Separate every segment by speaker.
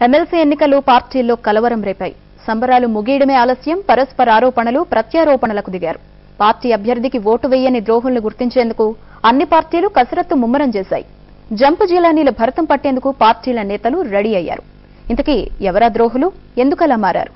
Speaker 1: MLC ఎన్నికలు పార్టీల్లో కలవరం రేపాయి సంబరాలు ముగియడమే ఆలస్యం పరస్పర ఆరోపణలు ప్రత్యారోపణలకు దిగారు పార్టీ అభ్యర్థికి ఓటు వేయని ద్రోహుల్ని గుర్తించేందుకు అన్ని పార్టీలు కసరత్తు ముమ్మరం చేశాయి జంపు జిలానీల భరతం పట్టేందుకు పార్టీల నేతలు రెడీ అయ్యారు ఇంతకీ ఎవరా ద్రోహులు ఎందుకలా మారారు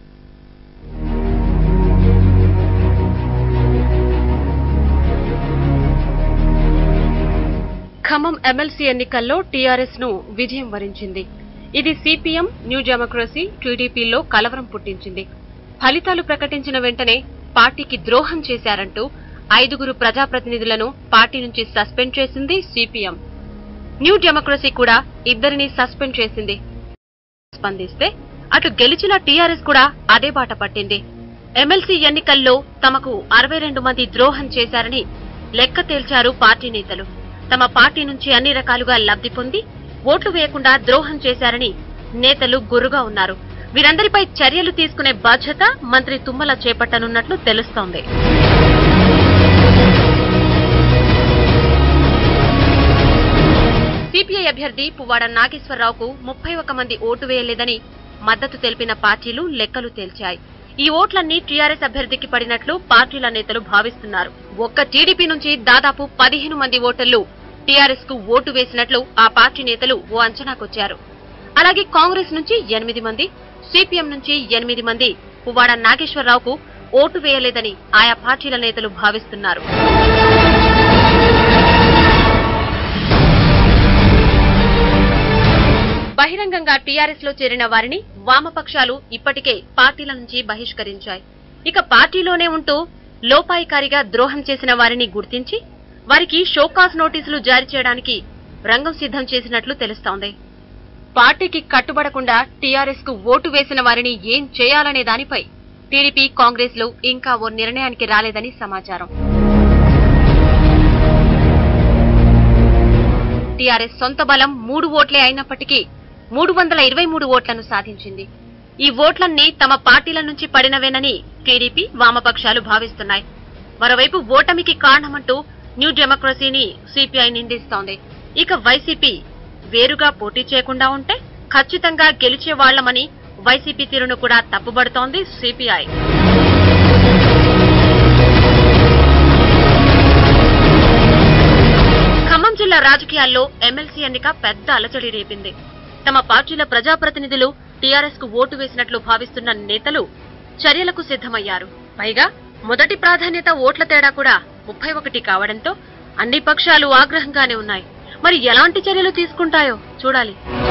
Speaker 2: ఖమ్మం ఎమ్మెల్సీ ఎన్నికల్లో టీఆర్ఎస్ ను విజయం వరించింది ఇది సిపిఎం న్యూ డెమోక్రసీ టీడీపీలో కలవరం పుట్టించింది ఫలితాలు ప్రకటించిన వెంటనే పార్టీకి ద్రోహం చేశారంటూ ఐదుగురు ప్రజాప్రతినిధులను పార్టీ నుంచి సస్పెండ్ చేసింది సిపిఎం న్యూ డెమోక్రసీ కూడా ఇద్దరిని సస్పెండ్ చేసింది స్పందిస్తే అటు గెలిచిన టీఆర్ఎస్ కూడా అదే బాట పట్టింది ఎమ్మెల్సీ ఎన్నికల్లో తమకు అరవై రెండు మంది ద్రోహం చేశారని లెక్క తేల్చారు పార్టీ నేతలు తమ పార్టీ నుంచి అన్ని రకాలుగా లబ్ధి పొంది ఓట్లు వేయకుండా ద్రోహం చేశారని నేతలు గుర్రుగా ఉన్నారు వీరందరిపై చర్యలు తీసుకునే బాధ్యత మంత్రి తుమ్మల చేపట్టనున్నట్లు తెలుస్తోంది సిపిఐ అభ్యర్థి పువ్వాడ నాగేశ్వరరావుకు ముప్పై ఒక్క మంది ఓటు వేయలేదని మద్దతు తెలిపిన పార్టీలు లెక్కలు తేల్చాయి ఈ ఓట్లన్నీ టీఆర్ఎస్ అభ్యర్థికి పడినట్లు పార్టీల నేతలు భావిస్తున్నారు ఒక్క టీడీపీ నుంచి దాదాపు పదిహేను మంది ఓటర్లు టీఆర్ఎస్ కు ఓటు వేసినట్లు ఆ పార్టీ నేతలు ఓ అంచనాకొచ్చారు అలాగే కాంగ్రెస్ నుంచి ఎనిమిది మంది సిపిఎం నుంచి ఎనిమిది మంది పువ్వాడ నాగేశ్వరరావుకు ఓటు వేయలేదని ఆయా పార్టీల నేతలు భావిస్తున్నారు బహిరంగంగా టీఆర్ఎస్ లో చేరిన వారిని వామపక్షాలు ఇప్పటికే పార్టీల నుంచి బహిష్కరించాయి ఇక పార్టీలోనే ఉంటూ లోపాయికారిగా ద్రోహం చేసిన వారిని గుర్తించి వారికి షోకాస్ నోటీసులు జారీ చేయడానికి రంగం సిద్ధం చేసినట్లు తెలుస్తోంది పార్టీకి కట్టుబడకుండా టీఆర్ఎస్ కు ఓటు వేసిన వారిని ఏం చేయాలనే దానిపై టీడీపీ కాంగ్రెస్ లు ఇంకా ఓ నిర్ణయానికి రాలేదని సమాచారం టీఆర్ఎస్ సొంత బలం మూడు ఓట్లే అయినప్పటికీ మూడు వందల ఇరవై మూడు ఓట్లను సాధించింది ఈ ఓట్లన్నీ తమ పార్టీల నుంచి పడినవేనని టీడీపీ వామపక్షాలు భావిస్తున్నాయి మరోవైపు ఓటమికి కారణమంటూ న్యూ డెమోక్రసీని సిపిఐ నిందిస్తోంది ఇక వైసీపీ వేరుగా పోటీ చేయకుండా ఉంటే ఖచ్చితంగా గెలిచే వాళ్లమని వైసీపీ తీరును కూడా తప్పుబడుతోంది సిపిఐ ఖమ్మం జిల్లా రాజకీయాల్లో ఎమ్మెల్సీ ఎన్నిక పెద్ద అలజడి రేపింది తమ పార్టీల ప్రజాప్రతినిధులు టీఆర్ఎస్ కు ఓటు వేసినట్లు భావిస్తున్న నేతలు చర్యలకు సిద్ధమయ్యారు పైగా మొదటి ప్రాధాన్యత ఓట్ల తేడా కూడా ముప్పై ఒకటి కావడంతో అన్ని పక్షాలు ఆగ్రహంగానే ఉన్నాయి మరి ఎలాంటి చర్యలు తీసుకుంటాయో చూడాలి